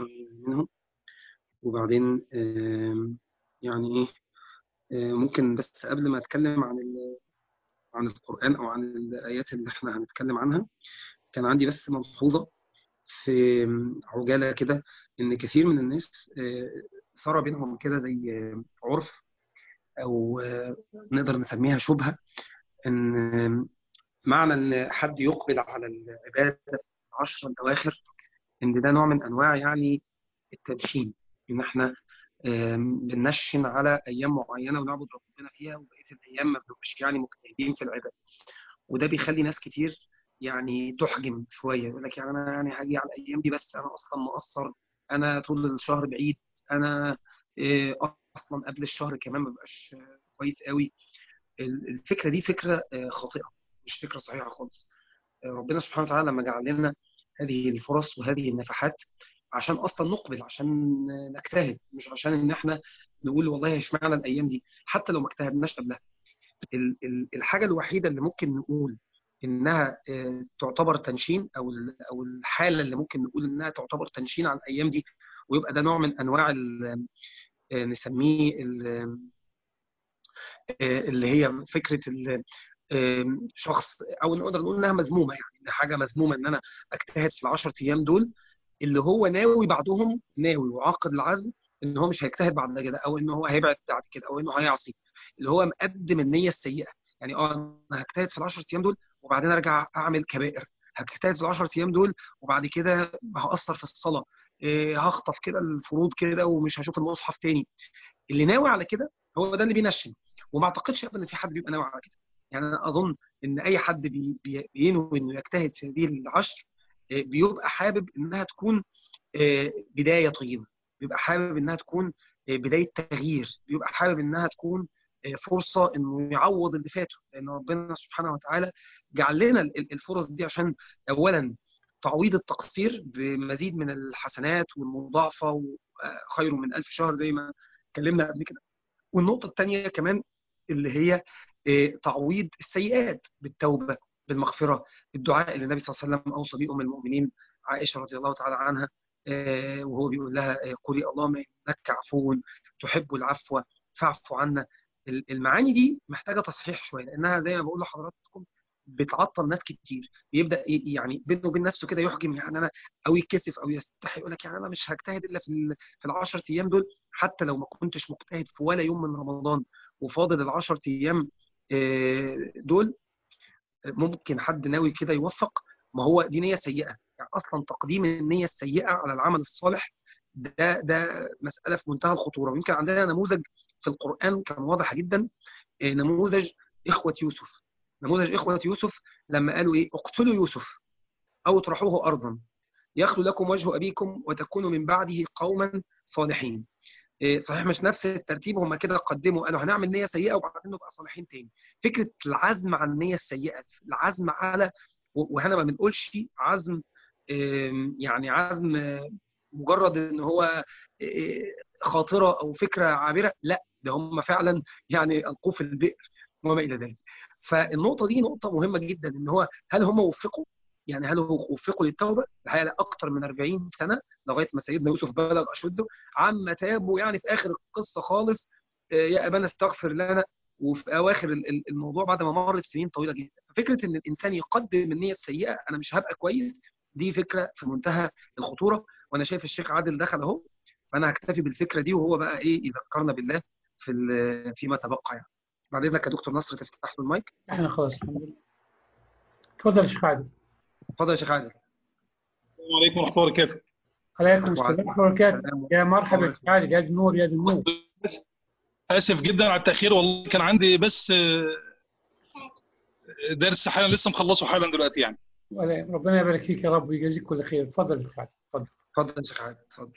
منه وبعدين آم، يعني ايه آه، ممكن بس قبل ما اتكلم عن ال- عن القرآن او عن الآيات اللي احنا هنتكلم عنها كان عندي بس ملحوظة في عجالة كده ان كثير من الناس آه، صار بينهم كده زي آه، عرف او آه، نقدر نسميها شبهة ان آه، معنى ان حد يقبل على العبادة في العشر الاواخر ان ده نوع من انواع يعني التدشين ان احنا آم، بننشن على ايام معينه ونعبد ربنا فيها وبقيه الايام ما بنبقاش يعني مجتهدين في العباده وده بيخلي ناس كتير يعني تحجم شويه يقول لك يعني انا يعني هاجي على الايام دي بس انا اصلا مقصر انا طول الشهر بعيد انا آه، اصلا قبل الشهر كمان ما بقاش آه، كويس قوي ال- الفكره دي فكره آه، خاطئه مش فكره صحيحه خالص آه، ربنا سبحانه وتعالى لما جعل لنا هذه الفرص وهذه النفحات عشان اصلا نقبل عشان نجتهد مش عشان ان احنا نقول والله اشمعنى الايام دي حتى لو ما اجتهدناش قبلها ال- ال- الحاجه الوحيده اللي ممكن نقول انها آه، تعتبر تنشين او ال- او الحاله اللي ممكن نقول انها تعتبر تنشين على الايام دي ويبقى ده نوع من انواع ال- آه، نسميه ال- آه، اللي هي فكره ال- آه، شخص او نقدر نقول انها مذمومه يعني إن حاجه مذمومه ان انا اجتهد في العشر ايام دول اللي هو ناوي بعدهم ناوي وعاقد العزم ان هو مش هيجتهد بعد كده او ان هو هيبعد بعد كده او انه هيعصي اللي هو مقدم النيه السيئه يعني اه انا هجتهد في ال 10 ايام دول وبعدين ارجع اعمل كبائر هجتهد في ال 10 ايام دول وبعد كده هقصر في الصلاه إيه هخطف كده الفروض كده ومش هشوف المصحف تاني اللي ناوي على كده هو ده اللي بينشن وما اعتقدش ابدا ان في حد بيبقى ناوي على كده يعني انا اظن ان اي حد بي بي بينوي انه يجتهد في هذه العشر آه، بيبقى حابب انها تكون آه، بدايه طيبه بيبقى حابب انها تكون آه، بدايه تغيير بيبقى حابب انها تكون آه، فرصه انه يعوض اللي فاته لان ربنا سبحانه وتعالى جعل لنا ال- ال- الفرص دي عشان اولا تعويض التقصير بمزيد من الحسنات والمضاعفه وخير من ألف شهر زي ما اتكلمنا قبل كده والنقطه الثانيه كمان اللي هي آه، تعويض السيئات بالتوبه بالمغفره الدعاء اللي النبي صلى الله عليه وسلم اوصى به ام المؤمنين عائشه رضي الله تعالى عنها آه، وهو بيقول لها آه، قولي اللهم انك عفو تحب العفو فاعف عنا ال- المعاني دي محتاجه تصحيح شويه لانها زي ما بقول لحضراتكم بتعطل ناس كتير بيبدا ي- يعني بينه وبين نفسه كده يحجم يعني انا او يتكسف او يستحي يقول لك يعني انا مش هجتهد الا في ال- في ال 10 ايام دول حتى لو ما كنتش مجتهد في ولا يوم من رمضان وفاضل ال 10 ايام آه، دول ممكن حد ناوي كده يوفق ما هو دي نية سيئة يعني أصلا تقديم النية السيئة على العمل الصالح ده ده مسألة في منتهى الخطورة ويمكن عندنا نموذج في القرآن كان واضح جدا آه، نموذج إخوة يوسف نموذج إخوة يوسف لما قالوا إيه اقتلوا يوسف أو اطرحوه أرضا يخلو لكم وجه أبيكم وتكونوا من بعده قوما صالحين إيه، صحيح مش نفس الترتيب هم كده قدموا قالوا هنعمل نية سيئة وبعدين نبقى صالحين تاني فكرة العزم على النية السيئة العزم على و- وهنا ما بنقولش عزم آم، يعني عزم آه، مجرد ان هو آه، خاطرة او فكرة عابرة لا ده هم فعلا يعني القوه في البئر وما الى ذلك فالنقطة دي نقطة مهمة جدا ان هو هل هم وفقوا يعني هل هو وفقوا للتوبة الحقيقة لا أكتر من 40 سنة لغاية ما سيدنا يوسف بلغ أشده عما تابوا يعني في آخر القصة خالص آه، يا أبانا استغفر لنا وفي أواخر ال- ال- الموضوع بعد ما مرت سنين طويلة جدا فكرة إن الإنسان يقدم النية السيئة أنا مش هبقى كويس دي فكرة في منتهى الخطورة وأنا شايف الشيخ عادل دخل أهو فأنا هكتفي بالفكرة دي وهو بقى إيه يذكرنا بالله في ال- فيما تبقى يعني بعد إذنك يا دكتور نصر تفتح له المايك احنا خلاص الحمد لله تفضل يا شيخ عادل اتفضل يا شيخ عادل السلام عليكم ورحمه الله وبركاته عليكم السلام ورحمه الله وبركاته يا مرحبا يا شيخ عادل يا دي النور يا دي النور اسف جدا على التاخير والله كان عندي بس آه، درس حالا لسه مخلصه حالا دلوقتي يعني ولا- ربنا يبارك فيك يا رب ويجازيك كل خير اتفضل يا شيخ عادل اتفضل اتفضل يا شيخ عادل اتفضل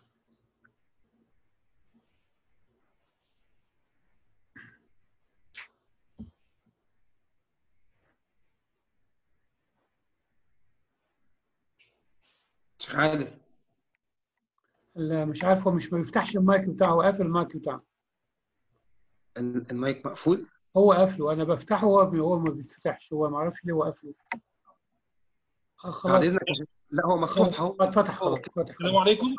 شيخ عادل لا مش عارف هو مش ما بيفتحش المايك بتاعه هو قافل المايك بتاعه ال- المايك مقفول هو قافله انا بفتحه هو هو ما بيتفتحش هو ما اعرفش ليه هو قافله آه، بعد خلاص اذنك يا شيخ لا هو مفتوح اهو اتفتح خلاص اتفتح السلام عليكم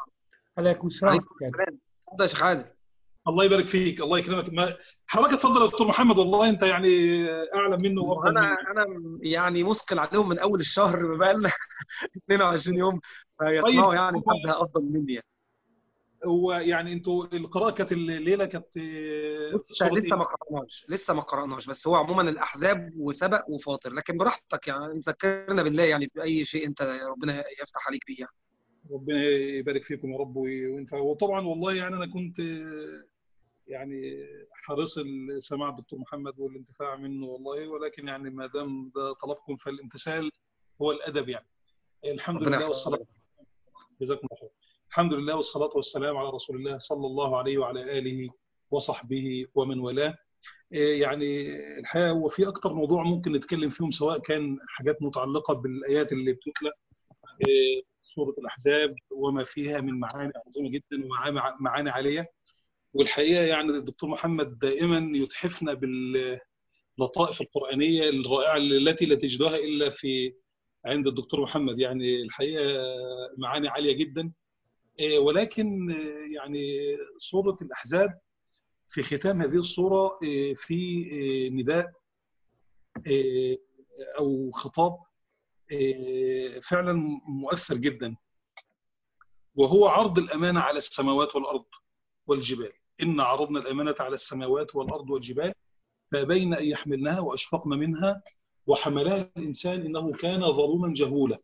عليكم السلام عليكم السلام اتفضل يا شيخ عادل الله يبارك فيك الله يكرمك ما حضرتك اتفضل يا دكتور محمد والله انت يعني اعلم منه وافضل انا منه انا يعني مثقل عليهم من اول الشهر بقى لنا 22 يوم فيسمعوا طيب. يعني حد افضل مني يعني هو يعني انتوا القراءه كانت الليله كانت لسه سورة لسه إيه؟ ما قرأناش لسه ما قرأناش بس هو عموما الأحزاب وسبق وفاطر لكن براحتك يعني ذكرنا بالله يعني بأي شيء أنت ربنا يفتح عليك بيه يعني. ربنا يبارك فيكم يا رب وينفع وطبعا والله يعني انا كنت يعني حريص السماع الدكتور محمد والانتفاع منه والله ولكن يعني ما دام ده طلبكم فالامتثال هو الادب يعني الحمد ربنا لله يحفظك. والصلاه جزاكم الله خير الحمد لله والصلاه والسلام على رسول الله صلى الله عليه وعلى اله وصحبه ومن والاه إيه يعني الحقيقه هو في اكتر موضوع ممكن نتكلم فيهم سواء كان حاجات متعلقه بالايات اللي بتتلى إيه سوره الاحزاب وما فيها من معاني عظيمه جدا ومعاني عاليه والحقيقه يعني الدكتور محمد دائما يتحفنا باللطائف القرانيه الرائعه التي لا تجدها الا في عند الدكتور محمد يعني الحقيقه معاني عاليه جدا إيه ولكن إيه يعني سوره الاحزاب في ختام هذه الصورة إيه في إيه نداء إيه أو خطاب فعلا مؤثر جدا وهو عرض الأمانة على السماوات والأرض والجبال إن عرضنا الأمانة على السماوات والأرض والجبال فبين أن يحملنها وأشفقن منها وحملها الإنسان إنه كان ظلوما جهولا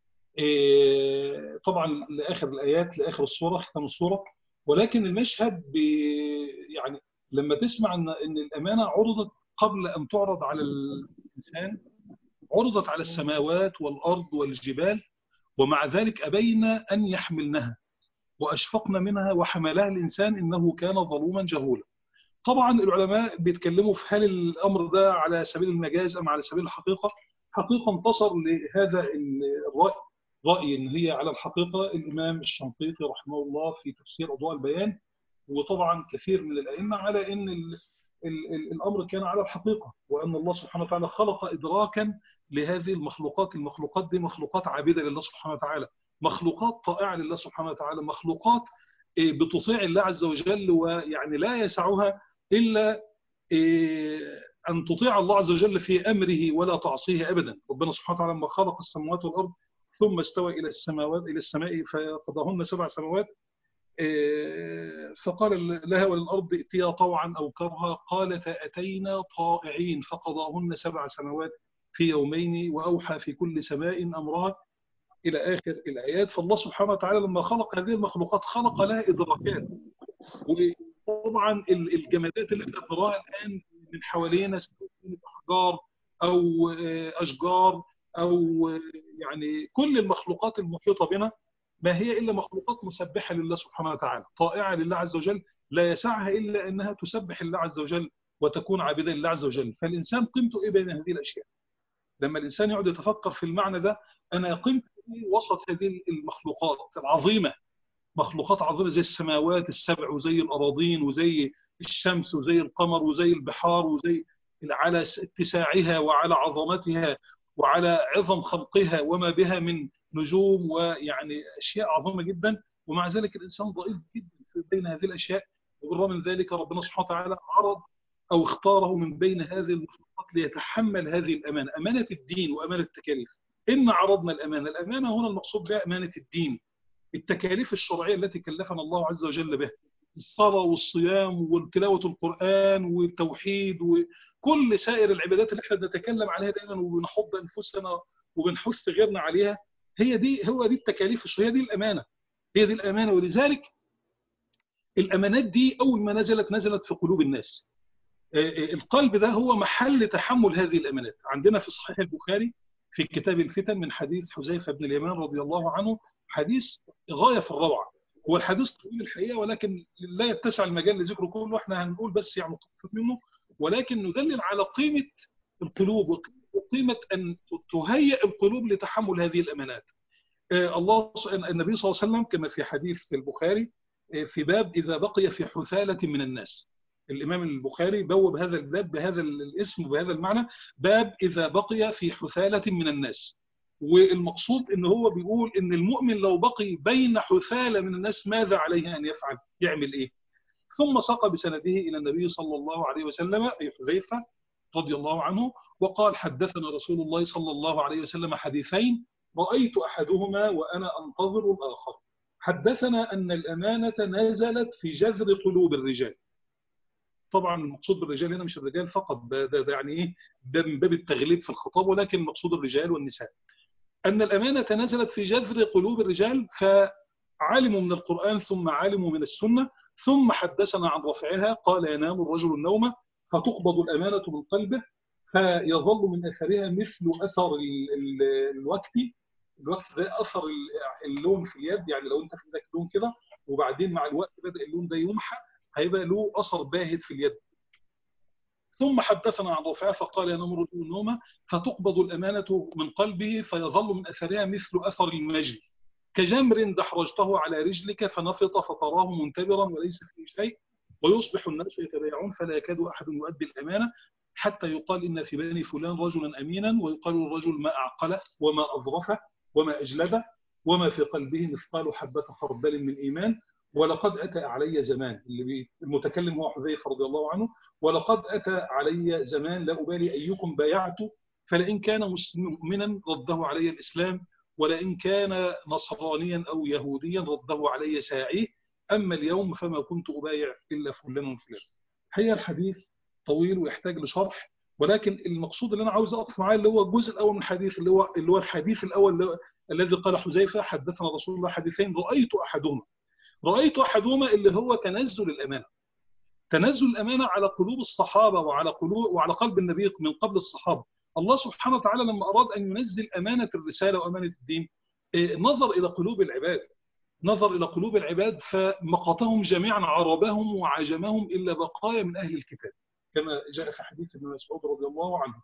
طبعا لآخر الآيات لآخر الصورة ختام الصورة ولكن المشهد يعني لما تسمع ان ان الامانه عرضت قبل ان تعرض على الانسان عرضت على السماوات والارض والجبال ومع ذلك ابين ان يحملنها واشفقن منها وحملها الانسان انه كان ظلوما جهولا. طبعا العلماء بيتكلموا في هل الامر ده على سبيل المجاز ام على سبيل الحقيقه؟ حقيقه انتصر لهذا الراي راي ان هي على الحقيقه الامام الشنقيطي رحمه الله في تفسير اضواء البيان وطبعا كثير من الائمه على ان ال ال ال الامر كان على الحقيقه وان الله سبحانه وتعالى خلق ادراكا لهذه المخلوقات، المخلوقات دي مخلوقات عابده لله سبحانه وتعالى، مخلوقات طائعه لله سبحانه وتعالى، مخلوقات بتطيع الله عز وجل ويعني لا يسعها الا ان تطيع الله عز وجل في امره ولا تعصيه ابدا، ربنا سبحانه وتعالى لما خلق السماوات والارض ثم استوى الى السماوات الى السماء فقضاهن سبع سماوات فقال لها وللارض ائتيا طوعا او كرها قالتا اتينا طائعين فقضاهن سبع سماوات في يومين واوحى في كل سماء امرها الى اخر الايات فالله سبحانه وتعالى لما خلق هذه المخلوقات خلق لها ادراكات وطبعا الجمادات اللي احنا بنراها الان من حوالينا سواء كانت احجار او اشجار او يعني كل المخلوقات المحيطه بنا ما هي الا مخلوقات مسبحه لله سبحانه وتعالى، طائعه لله عز وجل، لا يسعها الا انها تسبح الله عز وجل وتكون عابده لله عز وجل، فالانسان قيمته ايه بين هذه الاشياء؟ لما الانسان يقعد يتفكر في المعنى ده انا قيمتي وسط هذه المخلوقات العظيمه مخلوقات عظيمه زي السماوات السبع وزي الاراضين وزي الشمس وزي القمر وزي البحار وزي على اتساعها وعلى عظمتها وعلى عظم خلقها وما بها من نجوم ويعني اشياء عظيمه جدا ومع ذلك الانسان ضئيل جدا بين هذه الاشياء وبالرغم من ذلك ربنا سبحانه وتعالى عرض او اختاره من بين هذه المخلوقات ليتحمل هذه الامانه، امانه الدين وامانه التكاليف. ان عرضنا الامانه، الامانه هنا المقصود بها امانه الدين. التكاليف الشرعيه التي كلفنا الله عز وجل بها. الصلاه والصيام وتلاوه القران والتوحيد وكل سائر العبادات اللي احنا بنتكلم عليها دايما وبنحض انفسنا وبنحث غيرنا عليها هي دي هو دي التكاليف الشرعيه دي الامانه هي دي الامانه ولذلك الامانات دي اول ما نزلت نزلت في قلوب الناس القلب ده هو محل تحمل هذه الامانات عندنا في صحيح البخاري في كتاب الفتن من حديث حذيفه بن اليمان رضي الله عنه حديث غايه في الروعه هو الحديث طويل الحقيقه ولكن لا يتسع المجال لذكره كله احنا هنقول بس يعني منه ولكن ندلل على قيمه القلوب وقيمه ان تهيئ القلوب لتحمل هذه الامانات. الله النبي صلى الله عليه وسلم كما في حديث البخاري في باب اذا بقي في حثاله من الناس. الامام البخاري بوب هذا الباب بهذا الاسم وبهذا المعنى باب اذا بقي في حثاله من الناس. والمقصود ان هو بيقول ان المؤمن لو بقي بين حثالة من الناس ماذا عليه ان يفعل يعمل ايه ثم ساق بسنده الى النبي صلى الله عليه وسلم اي حذيفه رضي الله عنه وقال حدثنا رسول الله صلى الله عليه وسلم حديثين رايت احدهما وانا انتظر الاخر حدثنا ان الامانه نزلت في جذر قلوب الرجال طبعا المقصود بالرجال هنا مش الرجال فقط ده, ده, ده يعني ايه ده من باب التغليب في الخطاب ولكن المقصود الرجال والنساء أن الأمانة نزلت في جذر قلوب الرجال فعلموا من القرآن ثم علموا من السنة ثم حدثنا عن رفعها قال ينام الرجل النوم فتقبض الأمانة من قلبه فيظل من أثرها مثل أثر ال ال الوقت الوقت ده أثر اللون في اليد يعني لو أنت في ايدك لون كده وبعدين مع الوقت بدأ اللون ده يمحى هيبقى له أثر باهت في اليد ثم حدثنا عن رفعه فقال ينام الرجل النوم فتقبض الأمانة من قلبه فيظل من أثرها مثل أثر المجد كجمر دحرجته على رجلك فنفط فتراه منتبرا وليس فيه شيء ويصبح الناس يتبايعون فلا يكاد أحد يؤدي الأمانة حتى يقال إن في بني فلان رجلا أمينا ويقال الرجل ما أعقله وما أظرفه وما أجلده وما في قلبه مثقال حبة خردل من إيمان ولقد أتى علي زمان اللي المتكلم هو حذيفة رضي الله عنه ولقد أتى علي زمان لا أبالي أيكم بايعت فلئن كان مؤمنا رده علي الإسلام ولئن كان نصرانيا أو يهوديا رده علي ساعيه أما اليوم فما كنت أبايع إلا فلان وفلان هي الحديث طويل ويحتاج لشرح ولكن المقصود اللي أنا عاوز أقف معاه اللي هو الجزء الأول من الحديث اللي هو اللي هو الحديث الأول الذي قال حذيفة حدثنا رسول الله حديثين رأيت أحدهما رأيت أحدهما اللي هو تنزل الأمانة تنزل الأمانة على قلوب الصحابة وعلى قلوب وعلى قلب النبي من قبل الصحابة الله سبحانه وتعالى لما أراد أن ينزل أمانة الرسالة وأمانة الدين نظر إلى قلوب العباد نظر إلى قلوب العباد فمقتهم جميعا عربهم وعجمهم إلا بقايا من أهل الكتاب كما جاء في حديث ابن مسعود رضي الله عنه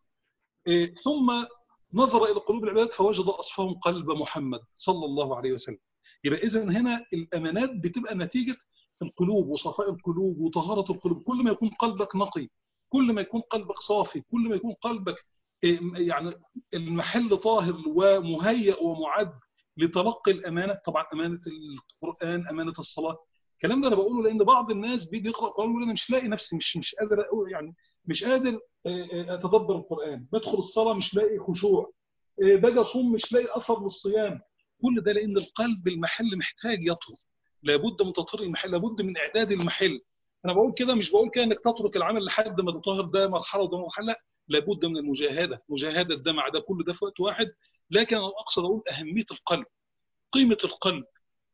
ثم نظر إلى قلوب العباد فوجد أصفهم قلب محمد صلى الله عليه وسلم يبقى إذا هنا الأمانات بتبقى نتيجة القلوب وصفاء القلوب وطهارة القلوب كل ما يكون قلبك نقي كل ما يكون قلبك صافي كل ما يكون قلبك يعني المحل طاهر ومهيأ ومعد لتلقي الأمانة طبعا أمانة القرآن أمانة الصلاة الكلام ده أنا بقوله لأن بعض الناس بيجي يقرأ القرآن يقول أنا مش لاقي نفسي مش مش قادر يعني مش قادر أتدبر القرآن بدخل الصلاة مش لاقي خشوع باجي أصوم مش لاقي أثر للصيام كل ده لأن القلب المحل محتاج يطهر لابد من تطهير المحل لابد من إعداد المحل أنا بقول كده مش بقول كده إنك تترك العمل لحد ما تطهر ده مرحلة وده مرحلة لابد من المجاهدة مجاهدة ده مع ده كل ده في وقت واحد لكن أنا أقصد أقول أهمية القلب قيمة القلب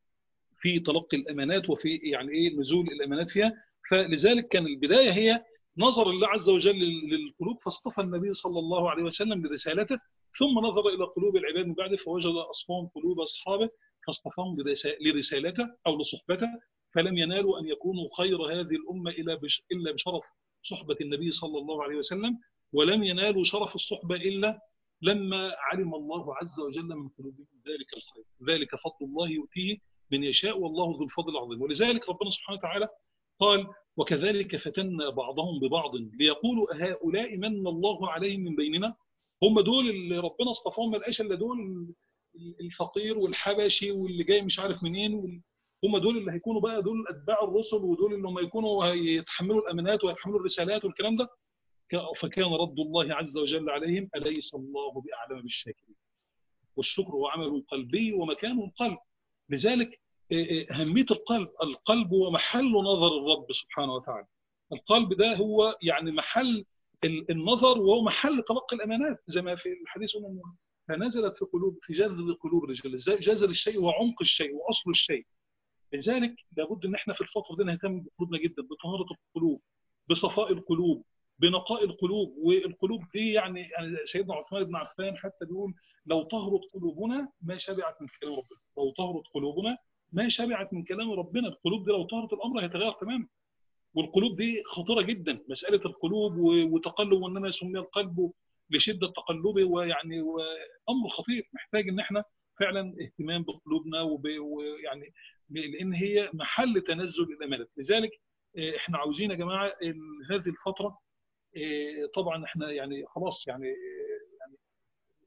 في تلقي الأمانات وفي يعني إيه نزول الأمانات فيها فلذلك كان البداية هي نظر الله عز وجل للقلوب فاصطفى النبي صلى الله عليه وسلم لرسالته ثم نظر إلى قلوب العباد من بعده فوجد أصفهم قلوب أصحابه فاصطفاهم لرسالته أو لصحبته فلم ينالوا أن يكونوا خير هذه الأمة إلا بشرف صحبة النبي صلى الله عليه وسلم ولم ينالوا شرف الصحبة إلا لما علم الله عز وجل من قلوبهم ذلك الخير ذلك فضل الله يؤتيه من يشاء والله ذو الفضل العظيم ولذلك ربنا سبحانه وتعالى قال وكذلك فتنا بعضهم ببعض ليقولوا هؤلاء من الله عليهم من بيننا هم دول اللي ربنا اصطفاهم ما لقاش الا دول الفقير والحبشي واللي جاي مش عارف منين هم دول اللي هيكونوا بقى دول اتباع الرسل ودول اللي هم يكونوا هيتحملوا الامانات ويتحملوا الرسالات والكلام ده فكان رد الله عز وجل عليهم أليس الله بأعلم بالشاكرين والشكر هو عمل قلبي ومكانه القلب لذلك أهمية القلب القلب هو محل نظر الرب سبحانه وتعالى القلب ده هو يعني محل النظر وهو محل تلقي الأمانات زي ما في الحديث قلنا فنزلت في قلوب في جذر قلوب الرجال جذر الشيء وعمق الشيء وأصل الشيء لذلك لابد ان احنا في الفتره دي نهتم بقلوبنا جدا بطهاره القلوب بصفاء القلوب بنقاء القلوب والقلوب دي يعني سيدنا عثمان بن عفان حتى بيقول لو طهرت قلوبنا ما شبعت من كلام ربنا لو طهرت قلوبنا ما شبعت من كلام ربنا القلوب دي لو طهرت الامر هيتغير تماما والقلوب دي خطيره جدا مساله القلوب وتقلب وانما سمي القلب لشده تقلبه ويعني امر خطير محتاج ان احنا فعلا اهتمام بقلوبنا ويعني لان هي محل تنزل الامانات لذلك احنا عاوزين يا جماعه هذه الفتره طبعا احنا يعني خلاص يعني يعني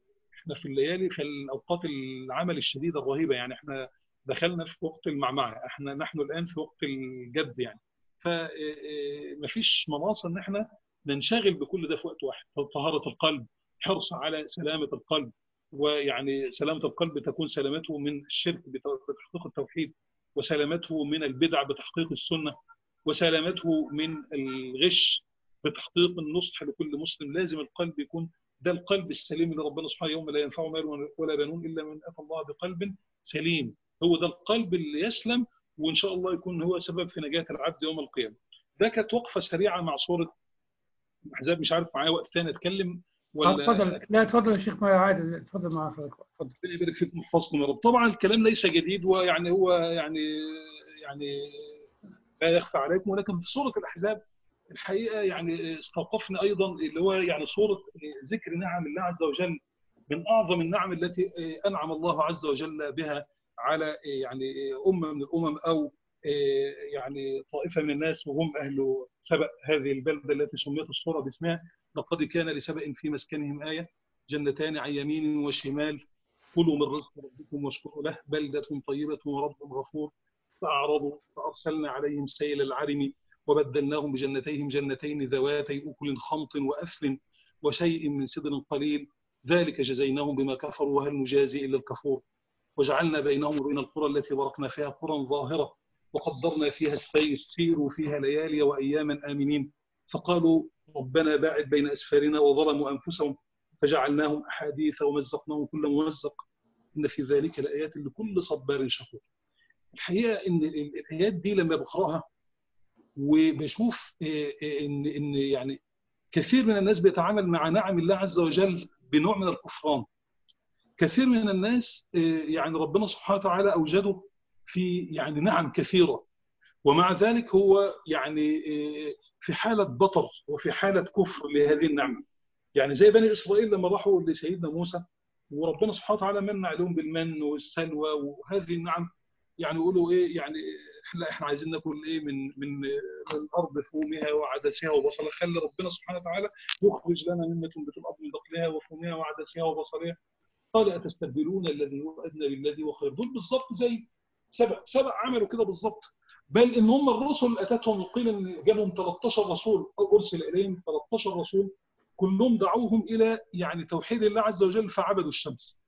احنا في الليالي في الاوقات العمل الشديده الرهيبه يعني احنا دخلنا في وقت المعمعه احنا نحن الان في وقت الجد يعني فمفيش مناص ان احنا ننشغل بكل ده في وقت واحد طهاره القلب حرص على سلامه القلب ويعني سلامه القلب تكون سلامته من الشرك بتحقيق التوحيد وسلامته من البدع بتحقيق السنه وسلامته من الغش بتحقيق النصح لكل مسلم لازم القلب يكون ده القلب السليم اللي ربنا سبحانه يوم لا ينفع مال ولا بنون الا من اتى الله بقلب سليم هو ده القلب اللي يسلم وان شاء الله يكون هو سبب في نجاه العبد يوم القيامه. ده كانت وقفه سريعه مع صوره احزاب مش عارف معايا وقت ثاني اتكلم ولا اتفضل لا اتفضل يا شيخ عادي اتفضل مع حضرتك اتفضل ربنا يبارك فيكم ويحفظكم يا رب طبعا الكلام ليس جديد ويعني هو يعني يعني لا يخفى عليكم ولكن في سوره الاحزاب الحقيقه يعني استوقفني ايضا اللي هو يعني صوره ذكر نعم الله عز وجل من اعظم النعم التي انعم الله عز وجل بها على يعني امه من الامم او يعني طائفه من الناس وهم اهل سبأ هذه البلده التي سميت الصوره باسمها لقد كان لسبأ في مسكنهم ايه جنتان عن يمين وشمال كلوا من رزق ربكم واشكروا له بلده طيبه ورب غفور فاعرضوا فارسلنا عليهم سيل العرم وبدلناهم بجنتيهم جنتين ذواتي اكل خمط واثل وشيء من سدر قليل ذلك جزيناهم بما كفروا وهل نجازي الا الكفور وجعلنا بينهم وبين القرى التي باركنا فيها قرى ظاهره وقدرنا فيها السير سيروا فيها ليالي واياما امنين فقالوا ربنا باعد بين اسفارنا وظلموا انفسهم فجعلناهم احاديث ومزقناهم كل ممزق ان في ذلك لايات لكل صبار شكور. الحقيقه ان الايات دي لما بقراها وبشوف ان ان يعني كثير من الناس بيتعامل مع نعم الله عز وجل بنوع من الكفران. كثير من الناس يعني ربنا سبحانه وتعالى اوجده في يعني نعم كثيره ومع ذلك هو يعني في حاله بطر وفي حاله كفر لهذه النعمه. يعني زي بني اسرائيل لما راحوا لسيدنا موسى وربنا سبحانه وتعالى من عليهم بالمن والسلوى وهذه النعم يعني يقولوا ايه يعني لا احنا عايزين ناكل ايه من من من الارض فومها وعدسها وبصلها خلي ربنا سبحانه وتعالى يخرج لنا مما تنبت الارض من بقلها وفومها وعدسها وبصلها قال اتستبدلون الذي هو ادنى بالذي هو خير دول بالظبط زي سبع سبع عملوا كده بالظبط بل ان هم الرسل اتتهم قيل ان جابهم 13 رسول او ارسل اليهم 13 رسول كلهم دعوهم الى يعني توحيد الله عز وجل فعبدوا الشمس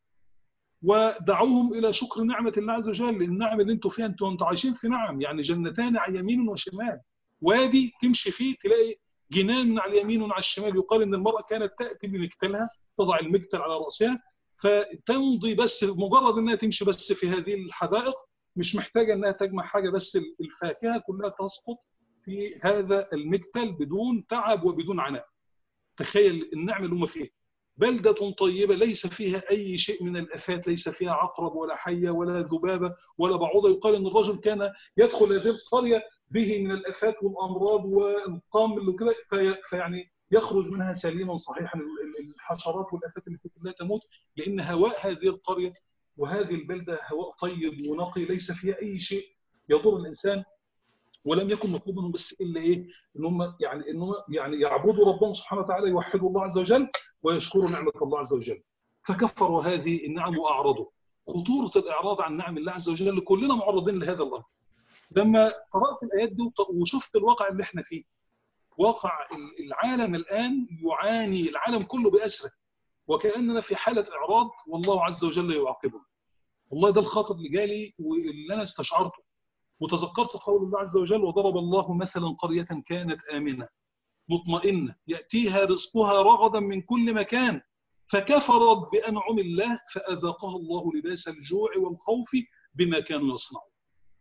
ودعوهم الى شكر نعمه الله عز وجل النعم اللي انتم فيها انتم انتم عايشين في نعم يعني جنتان عن يمين وشمال وادي تمشي فيه تلاقي جنان من على اليمين وعلى الشمال يقال ان المراه كانت تاتي بمكتلها تضع المكتل على راسها فتمضي بس مجرد انها تمشي بس في هذه الحدائق مش محتاجه انها تجمع حاجه بس الفاكهه كلها تسقط في هذا المكتل بدون تعب وبدون عناء تخيل النعمه اللي هم فيها بلدة طيبة ليس فيها أي شيء من الآفات ليس فيها عقرب ولا حية ولا ذبابة ولا بعوضة يقال أن الرجل كان يدخل هذه القرية به من الآفات والأمراض والقامل وكذا فيعني يخرج منها سليما صحيحا الحشرات والآفات اللي كلها تموت لأن هواء هذه القرية وهذه البلدة هواء طيب ونقي ليس فيها أي شيء يضر الإنسان ولم يكن مطلوب منهم بس الا ايه؟ ان هم يعني ان هم يعني يعبدوا ربهم سبحانه وتعالى يوحدوا الله عز وجل ويشكروا نعمه الله عز وجل. فكفروا هذه النعم واعرضوا. خطوره الاعراض عن نعم الله عز وجل كلنا معرضين لهذا الامر. لما قرات الايات دي وشفت الواقع اللي احنا فيه. واقع العالم الان يعاني العالم كله باسره وكاننا في حاله اعراض والله عز وجل يعاقبنا. والله ده الخاطر اللي جالي واللي انا استشعرته. وتذكرت قول الله عز وجل وضرب الله مثلا قرية كانت آمنة مطمئنة يأتيها رزقها رغدا من كل مكان فكفرت بأنعم الله فأذاقها الله لباس الجوع والخوف بما كانوا يصنعون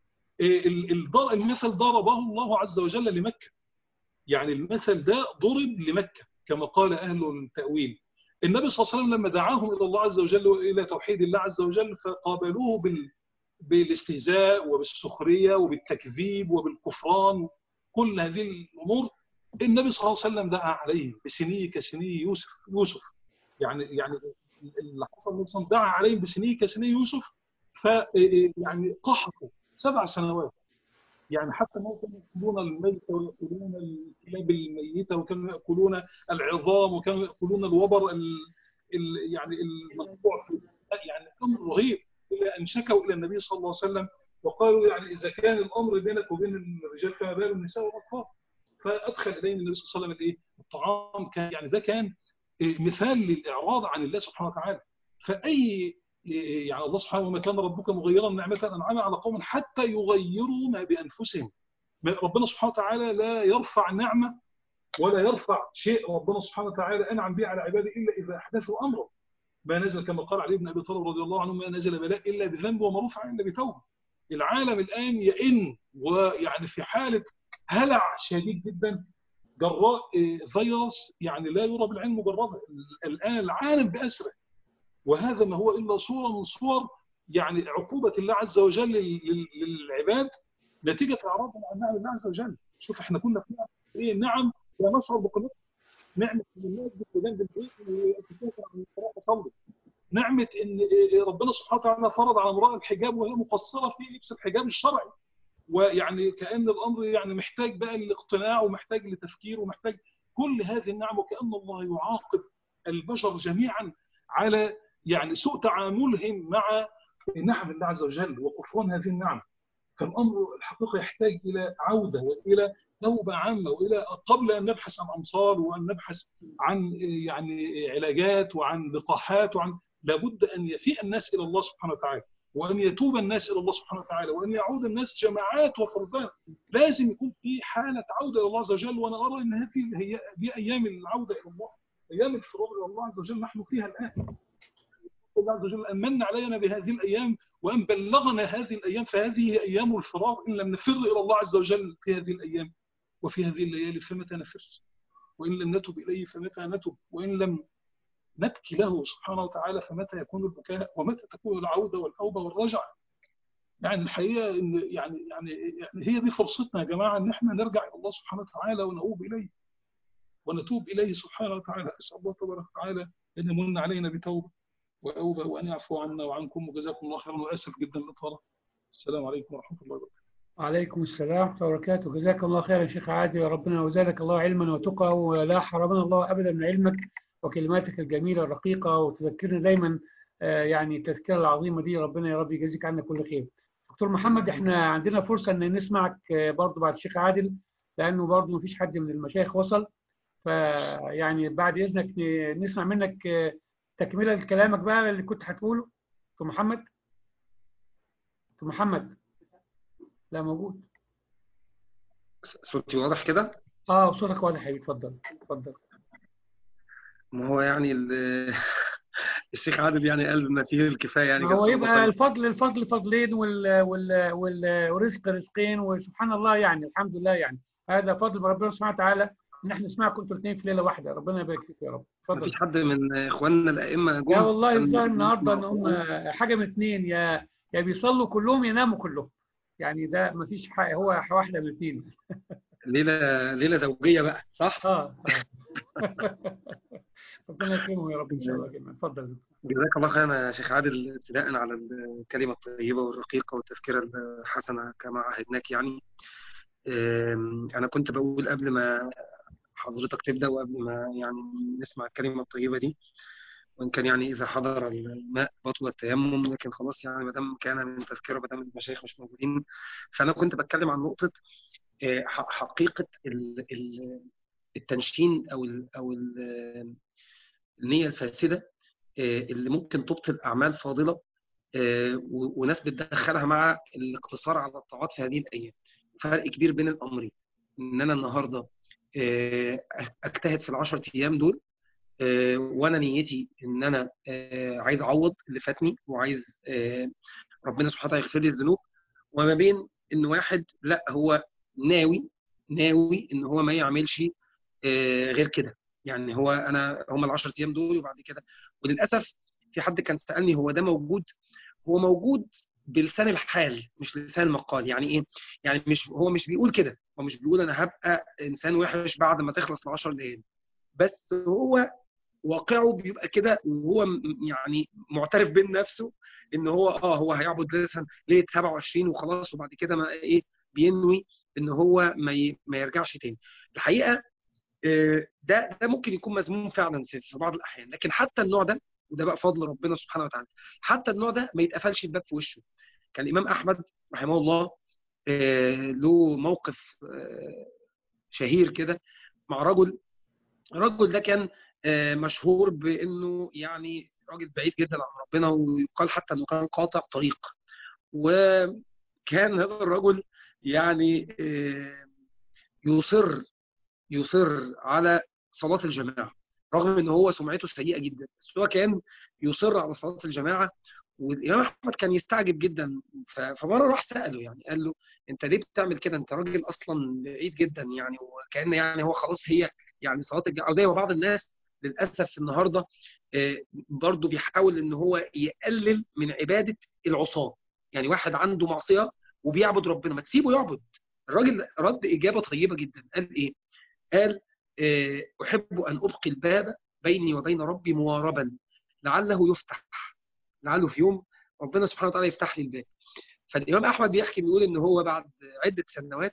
المثل ضربه الله عز وجل لمكة يعني المثل ده ضرب لمكة كما قال أهل التأويل النبي صلى الله عليه وسلم لما دعاهم إلى الله عز وجل وإلى توحيد الله عز وجل فقابلوه بال بالاستهزاء وبالسخريه وبالتكذيب وبالكفران كل هذه الامور النبي صلى الله عليه وسلم دعا عليهم بسنيه كسنيه يوسف يوسف يعني يعني اللي حصل مثلا دعا عليهم بسنيه كسنيه يوسف ف يعني قحطوا سبع سنوات يعني حتى ما كانوا ياكلون الميت وياكلون الكلاب الميته وكانوا ياكلون العظام وكانوا ياكلون الوبر ال- يعني المقطوع في يعني امر رهيب الى ان شكوا الى النبي صلى الله عليه وسلم وقالوا يعني اذا كان الامر بينك وبين الرجال فما بال النساء والاطفال فادخل اليهم النبي صلى الله عليه وسلم الايه؟ الطعام كان يعني ده كان إيه، مثال للاعراض عن الله سبحانه وتعالى فاي إيه، يعني الله سبحانه وما كان ربك مغيرا نعمه انعمها على قوم حتى يغيروا ما بانفسهم ما- ربنا سبحانه وتعالى لا يرفع نعمه ولا يرفع شيء ربنا سبحانه وتعالى انعم به على عباده الا اذا احدثوا امره ما نزل كما قال علي بن ابي طالب رضي الله عنه ما نزل بلاء الا بذنب وما رفع الا بتوبه العالم الان يئن ويعني في حاله هلع شديد جدا جراء إيه، فيروس يعني لا يرى بالعين مجرده الان العالم باسره وهذا ما هو الا صوره من صور يعني عقوبه الله عز وجل لل- لل- للعباد نتيجه اعراضهم عن نعم الله عز وجل شوف احنا كنا في نعم ايه نعم لا نشعر بقيمتها نعمه ان الناس بتجنب البيت وتتوسع عن الصلاه تصلي نعمه ان إيه ربنا سبحانه وتعالى فرض على امراه الحجاب وهي مقصره في لبس الحجاب الشرعي ويعني كان الامر يعني محتاج بقى للاقتناع ومحتاج لتفكير ومحتاج كل هذه النعم وكان الله يعاقب البشر جميعا على يعني سوء تعاملهم مع نعم الله عز وجل وكفران هذه النعم فالامر الحقيقه يحتاج الى عوده والى توبه عامه والى قبل ان نبحث عن امصار وان نبحث عن يعني علاجات وعن لقاحات وعن لابد ان يفيء الناس الى الله سبحانه وتعالى وان يتوب الناس الى الله سبحانه وتعالى وان يعود الناس جماعات وفردان لازم يكون في حاله عوده الى الله عز وجل وانا ارى ان هذه هي دي ايام العوده الى الله ايام الفرار الى الله عز وجل نحن فيها الان الله عز وجل امن علينا بهذه الايام وان بلغنا هذه الايام فهذه هي ايام الفرار ان لم نفر الى الله عز وجل في هذه الايام وفي هذه الليالي فمتى نفر وان لم نتب اليه فمتى نتب وان لم نبكي له سبحانه وتعالى فمتى يكون البكاء ومتى تكون العوده والتوبه والرجعه يعني الحقيقه ان يعني يعني يعني هي دي فرصتنا يا جماعه ان احنا نرجع الى الله سبحانه وتعالى ونؤوب اليه ونتوب اليه سبحانه وتعالى اسال الله تبارك وتعالى ان يمن علينا بتوبه واوبه وان يعفو عنا وعنكم وجزاكم الله خيرا واسف جدا للاطاله السلام عليكم ورحمه الله وبركاته وعليكم السلام ورحمة الله وبركاته جزاك الله خيرا يا شيخ عادل يا ربنا وزادك الله علما وتقى ولا حرمنا الله أبدا من علمك وكلماتك الجميلة الرقيقة وتذكرنا دايما آه، يعني التذكرة العظيمة دي ربنا يا رب يجازيك عنا كل خير دكتور محمد احنا عندنا فرصة ان نسمعك آه، برضو بعد الشيخ عادل لأنه برضو مفيش حد من المشايخ وصل فيعني بعد إذنك ن- نسمع منك آه، تكملة لكلامك بقى اللي كنت هتقوله دكتور محمد دكتور محمد لا موجود صوتي واضح كده اه صوتك واضح يا حبيبي اتفضل اتفضل ما هو يعني ال- الشيخ عادل يعني قال ما فيه الكفايه يعني ما هو جزاه الله يبقى خير. الفضل الفضل فضلين وال وال وال والرزق رزقين وسبحان الله يعني الحمد لله يعني هذا فضل من ربنا سبحانه وتعالى ان احنا نسمعكم انتوا الاثنين في ليله واحده ربنا يبارك فيك يا رب ما اتفضل فيش حد من اخواننا الائمه جم يا والله عشان الظاهر النهارده ان نسمع هم حاجه من اثنين يا يا بيصلوا كلهم يناموا كلهم يعني ده ما فيش حاجه هو واحده من اثنين ليله ليله زوجيه بقى صح؟ اه آه. ربنا يكرمهم يا رب ان شاء الله جميعا اتفضل جزاك الله خيرا يا شيخ عادل ابتداء على الكلمه الطيبه والرقيقه والتذكره الحسنه كما عهدناك يعني أم، انا كنت بقول قبل ما حضرتك تبدا وقبل ما يعني نسمع الكلمه الطيبه دي وان كان يعني اذا حضر الماء بطل التيمم لكن خلاص يعني ما دام كان من تذكره ما دام المشايخ مش موجودين فانا كنت بتكلم عن نقطه آه، ح- حقيقه ال- ال- التنشين او ال او ال- النيه الفاسده آه، اللي ممكن تبطل اعمال فاضله آه، و- وناس بتدخلها مع الاقتصار على الطاعات في هذه الايام فرق كبير بين الامرين ان انا النهارده آه، اجتهد في العشر ايام دول آه، وانا نيتي ان انا آه، عايز اعوض اللي فاتني وعايز آه، ربنا سبحانه وتعالى يغفر لي الذنوب وما بين ان واحد لا هو ناوي ناوي ان هو ما يعملش آه، غير كده يعني هو انا هم ال 10 ايام دول وبعد كده وللاسف في حد كان سالني هو ده موجود هو موجود بلسان الحال مش لسان المقال يعني ايه يعني مش هو مش بيقول كده هو مش بيقول انا هبقى انسان وحش بعد ما تخلص ال 10 ايام بس هو واقعه بيبقى كده وهو م- يعني معترف بين نفسه ان هو اه هو هيعبد مثلا ليله 27 وخلاص وبعد كده ما ايه بينوي ان هو ما ي- ما يرجعش تاني الحقيقه ده ده ممكن يكون مذموم فعلا في بعض الاحيان لكن حتى النوع ده وده بقى فضل ربنا سبحانه وتعالى حتى النوع ده ما يتقفلش الباب في وشه كان الامام احمد رحمه الله له موقف شهير كده مع رجل الرجل ده كان مشهور بانه يعني راجل بعيد جدا عن ربنا ويقال حتى انه كان قاطع طريق وكان هذا الرجل يعني يصر يصر على صلاة الجماعة رغم ان هو سمعته سيئة جدا بس هو كان يصر على صلاة الجماعة والامام احمد كان يستعجب جدا فمره راح ساله يعني قال له انت ليه بتعمل كده انت راجل اصلا بعيد جدا يعني وكان يعني هو خلاص هي يعني صلاه الجماعه وزي ما بعض الناس للاسف النهارده برضه بيحاول ان هو يقلل من عباده العصاه يعني واحد عنده معصيه وبيعبد ربنا ما تسيبه يعبد الراجل رد اجابه طيبه جدا قال ايه قال احب ان ابقي الباب بيني وبين ربي مواربا لعله يفتح لعله في يوم ربنا سبحانه وتعالى يفتح لي الباب فالامام احمد بيحكي بيقول ان هو بعد عده سنوات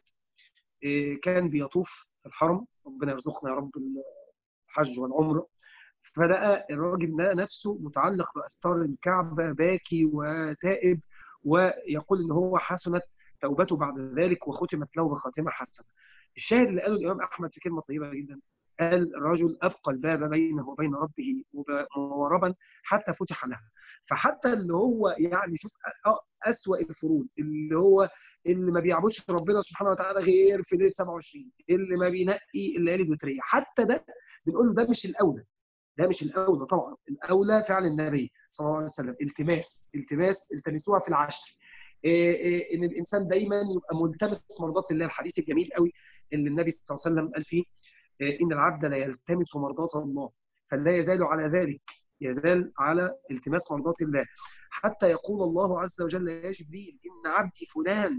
كان بيطوف في الحرم ربنا يرزقنا يا رب الحج والعمره فلقى الراجل ده نفسه متعلق باستار الكعبه باكي وتائب ويقول ان هو حسنت توبته بعد ذلك وختمت له بخاتمه حسنه. الشاهد اللي قاله الامام احمد في كلمه طيبه جدا قال الرجل ابقى الباب بينه وبين ربه مواربا حتى فتح له فحتى اللي هو يعني شوف اسوأ الفروض اللي هو اللي ما بيعبدش ربنا سبحانه وتعالى غير في ليله 27 اللي ما بينقي الليالي الوتريه حتى ده بنقول له ده مش الاولى ده مش الاولى طبعا الاولى فعل النبي صلى الله عليه وسلم التماس التماس التمسوها في العشر إيه إيه ان الانسان دايما يبقى ملتمس مرضات الله الحديث الجميل قوي اللي النبي صلى الله عليه وسلم قال فيه إيه ان العبد لا يلتمس مرضات الله فلا يزال على ذلك يزال على التماس مرضات الله حتى يقول الله عز وجل يا جبريل ان عبدي فلان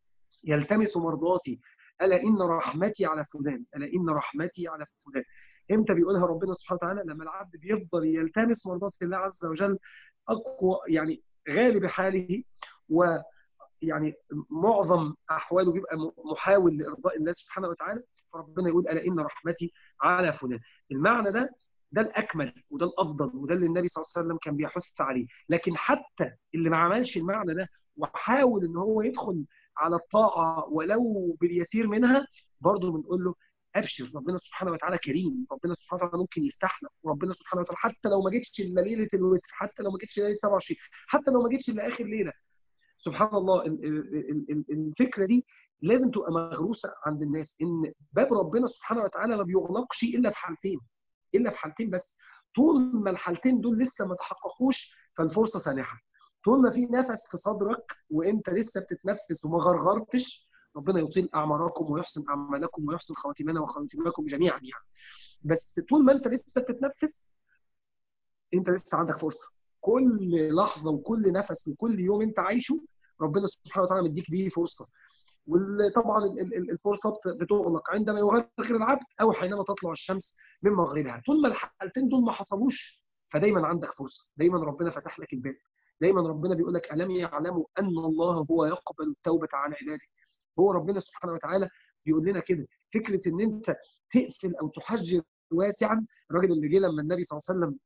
يلتمس مرضاتي الا ان رحمتي على فلان الا ان رحمتي على فلان امتى بيقولها ربنا سبحانه وتعالى لما العبد بيفضل يلتمس مرضات الله عز وجل اقوى يعني غالب حاله و يعني معظم احواله بيبقى محاول لارضاء الله سبحانه وتعالى فربنا يقول الا ان رحمتي على فلان المعنى ده ده الاكمل وده الافضل وده اللي النبي صلى الله عليه وسلم كان بيحث عليه لكن حتى اللي ما عملش المعنى ده وحاول ان هو يدخل على الطاعه ولو باليسير منها برضه بنقول له ابشر ربنا سبحانه وتعالى كريم ربنا سبحانه وتعالى ممكن يفتح لك وربنا سبحانه وتعالى حتى لو ما جيتش الا ليله الوتر حتى لو ما جيتش ليله 27 حتى لو ما جيتش الا اخر ليله سبحان الله الفكره دي لازم تبقى مغروسه عند الناس ان باب ربنا سبحانه وتعالى ما بيغلقش الا في حالتين الا في حالتين بس طول ما الحالتين دول لسه ما تحققوش فالفرصه سانحه طول ما في نفس في صدرك وانت لسه بتتنفس وما غرغرتش ربنا يطيل اعماركم ويحسن اعمالكم ويحسن خواتمنا وخواتمكم جميعا يعني بس طول ما انت لسه بتتنفس انت لسه عندك فرصه كل لحظه وكل نفس وكل يوم انت عايشه ربنا سبحانه وتعالى مديك بيه فرصه وطبعا الفرصه بتغلق عندما يغرق العبد او حينما تطلع الشمس من مغربها طول ما الحالتين دول ما حصلوش فدايما عندك فرصه دايما ربنا فتح لك الباب دايما ربنا بيقول لك الم يعلموا ان الله هو يقبل التوبه عن عباده هو ربنا سبحانه وتعالى بيقول لنا كده فكره ان انت تقفل او تحجر واسعا الراجل اللي جه لما النبي صلى الله عليه وسلم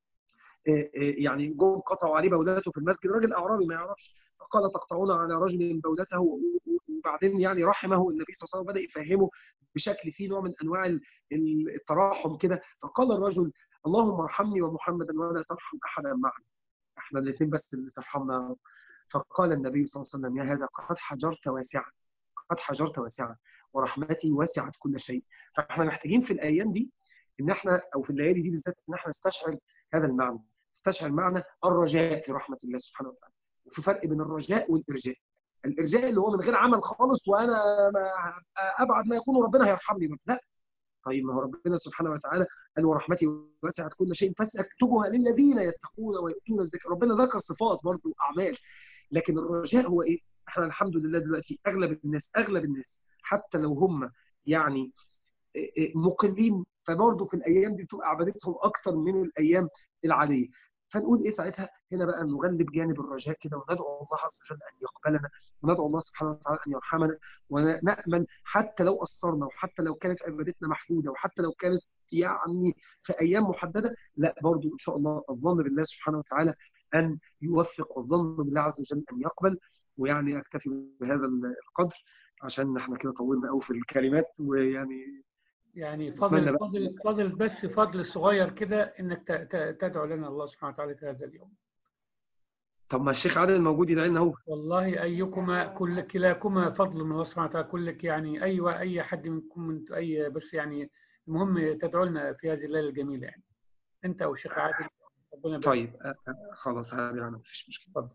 يعني جم قطعوا عليه بولته في المسجد راجل اعرابي ما يعرفش فقال تقطعون على رجل بولته وبعدين يعني رحمه النبي صلى الله عليه وسلم بدا يفهمه بشكل فيه نوع من انواع التراحم كده فقال الرجل اللهم ارحمني ومحمدا ولا ترحم احدا معنا احنا الاثنين بس اللي ترحمنا فقال النبي صلى الله عليه وسلم يا هذا قد حجرت واسعا قد حجرت واسعا ورحمتي وسعت كل شيء فاحنا محتاجين في الايام دي ان احنا او في الليالي دي بالذات ان احنا نستشعر هذا المعنى نستشعر معنى الرجاء في رحمه الله سبحانه وتعالى وفي فرق بين الرجاء والارجاء الارجاء اللي هو من غير عمل خالص وانا ما ابعد ما يكون ربنا هيرحمني لا طيب ما هو ربنا سبحانه وتعالى قال ورحمتي وسعت كل شيء فساكتبها للذين يتقون ويؤتون الزكاه ربنا ذكر صفات برضه واعمال لكن الرجاء هو ايه احنا الحمد لله دلوقتي اغلب الناس اغلب الناس حتى لو هم يعني مقلين فبرضه في الايام دي بتبقى عبادتهم اكثر من الايام العاديه فنقول ايه ساعتها هنا بقى نغلب جانب الرجاء كده وندعو الله عز وجل ان يقبلنا وندعو الله سبحانه وتعالى ان يرحمنا ونامل حتى لو قصرنا وحتى لو كانت عبادتنا محدوده وحتى لو كانت يعني في ايام محدده لا برضو ان شاء الله الظن بالله سبحانه وتعالى ان يوفق والظن بالله عز وجل ان يقبل ويعني اكتفي بهذا القدر عشان احنا كده طولنا قوي في الكلمات ويعني يعني فضل فضل فضل بس فضل صغير كده انك تدعو لنا الله سبحانه وتعالى في هذا اليوم. طب ما الشيخ عادل موجود يدعي لنا هو. والله ايكما كل كلاكما فضل من الله سبحانه وتعالى كلك يعني اي اي حد منكم من اي بس يعني المهم تدعو لنا في هذه الليله الجميله يعني. انت والشيخ عادل ربنا طيب خلاص هذه انا مفيش مشكله. اتفضل.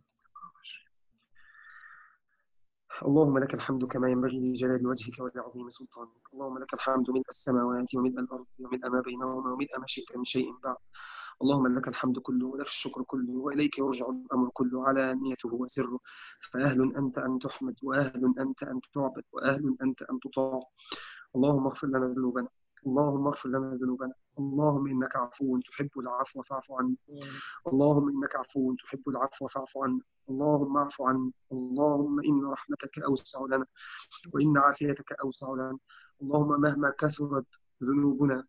اللهم لك الحمد كما ينبغي لجلال وجهك ولعظيم سلطانك اللهم لك الحمد ملء السماوات وملء الأرض وملء ما بينهما وملء ما شئت من شيء بعد اللهم لك الحمد كله ولك الشكر كله وإليك يرجع الأمر كله على نيته وسره فأهل أنت أن تحمد وأهل أنت أن تعبد وأهل أنت أن تطاع اللهم اغفر لنا ذنوبنا اللهم اغفر لنا ذنوبنا اللهم انك عفو تحب العفو فاعف عنا اللهم انك عفو تحب العفو فاعف عنا اللهم اعف عنا اللهم ان رحمتك اوسع لنا وان عافيتك اوسع لنا اللهم مهما كثرت ذنوبنا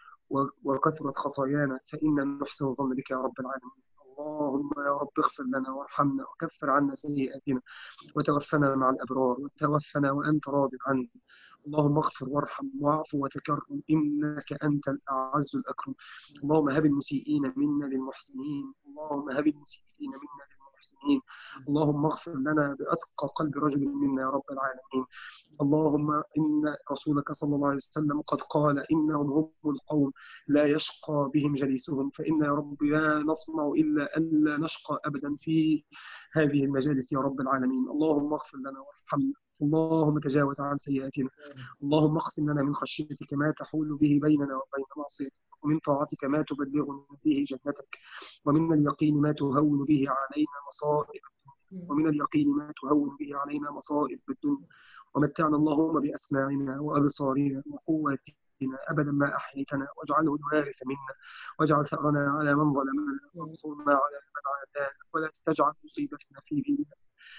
وكثرت خطايانا فانا نحسن الظن بك يا رب العالمين اللهم يا رب اغفر لنا وارحمنا وكفر عنا سيئاتنا وتوفنا مع الابرار وتوفنا وانت راض عنا اللهم اغفر وارحم واعف وتكرم انك انت الاعز الاكرم اللهم هب المسيئين منا للمحسنين اللهم هب المسيئين منا للمحسنين اللهم اغفر لنا باتقى قلب رجل منا يا رب العالمين اللهم ان رسولك صلى الله عليه وسلم قد قال انهم هم القوم لا يشقى بهم جليسهم فان يا رب لا نطمع الا الا نشقى ابدا في هذه المجالس يا رب العالمين اللهم اغفر لنا وارحمنا اللهم تجاوز عن سيئاتنا اللهم اقسم لنا من خشيتك ما تحول به بيننا وبين معصيتك ومن طاعتك ما تبلغنا به جنتك ومن اليقين ما تهون به علينا مصائب ومن اليقين ما تهون به علينا مصائب الدنيا ومتعنا اللهم بأسماعنا وأبصارنا وقواتنا أبدا ما أحييتنا واجعله الوارث منا واجعل ثأرنا على من ظلمنا وانصرنا على من عادانا ولا تجعل مصيبتنا في ديننا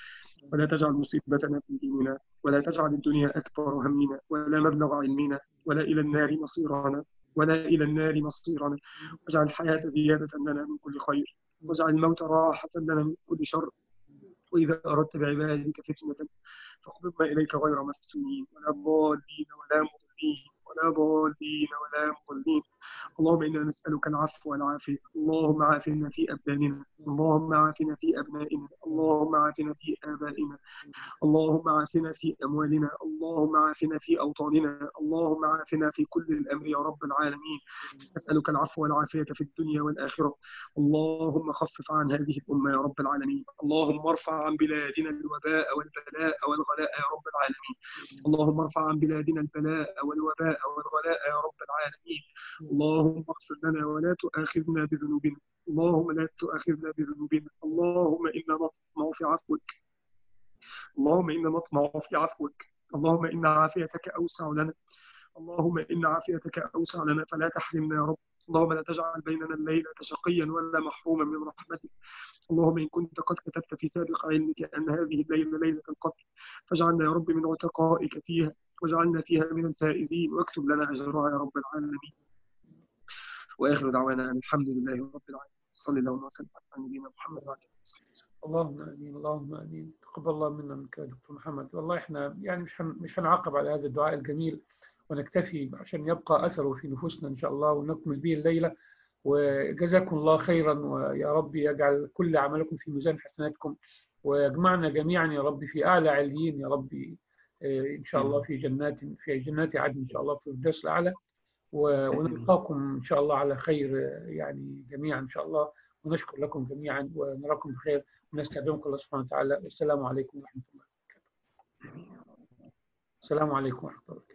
ولا تجعل مصيبتنا في ديننا ولا تجعل الدنيا أكبر همنا ولا مبلغ علمنا ولا إلى النار مصيرنا ولا إلى النار مصيرنا واجعل الحياة زيادة لنا من كل خير واجعل الموت راحة لنا من كل شر وإذا أردت بعبادك فتنة فاقبضنا إليك غير مفتونين ولا ضالين ولا مضلين ولا ضالين ولا مضلين اللهم إنا نسألك العفو والعافية اللهم عافنا في أبداننا اللهم عافنا في أبنائنا اللهم عافنا في آبائنا اللهم عافنا في أموالنا اللهم عافنا في أوطاننا اللهم عافنا في كل الأمر يا رب العالمين نسألك العفو والعافية في الدنيا والآخرة اللهم خفف عن هذه الأمة يا رب العالمين اللهم ارفع عن بلادنا الوباء والبلاء والغلاء يا رب العالمين اللهم ارفع عن بلادنا البلاء والوباء والغلاء يا رب العالمين اللهم اغفر لنا ولا تؤاخذنا بذنوبنا اللهم لا تؤاخذنا بذنوبنا اللهم إنا نطمع في عفوك اللهم إنا نطمع في عفوك اللهم إن عافيتك أوسع لنا اللهم إن عافيتك أوسع لنا فلا تحرمنا يا رب اللهم لا تجعل بيننا الليلة شقيا ولا محروما من رحمتك اللهم إن كنت قد كتبت في سابق علمك أن هذه الليلة ليلة القدر فاجعلنا يا رب من عتقائك فيها واجعلنا فيها من الفائزين واكتب لنا أجرها يا رب العالمين وآخر دعوانا أن الحمد لله رب العالمين صلى الله وسلم على نبينا محمد وعلى اله وصحبه وسلم اللهم امين اللهم امين تقبل الله منا منك يا دكتور محمد والله احنا يعني مش مش هنعاقب على هذا الدعاء الجميل ونكتفي عشان يبقى اثره في نفوسنا ان شاء الله ونكمل به الليله وجزاكم الله خيرا ويا رب يجعل كل عملكم في ميزان حسناتكم ويجمعنا جميعا يا رب في اعلى عليين يا رب ان شاء الله في جنات في جنات عدن ان شاء الله في الفردوس الاعلى ونلقاكم ان شاء الله على خير يعني جميعا ان شاء الله ونشكر لكم جميعا ونراكم بخير ونستودعكم الله سبحانه وتعالى والسلام عليكم ورحمه الله وبركاته. السلام عليكم ورحمه الله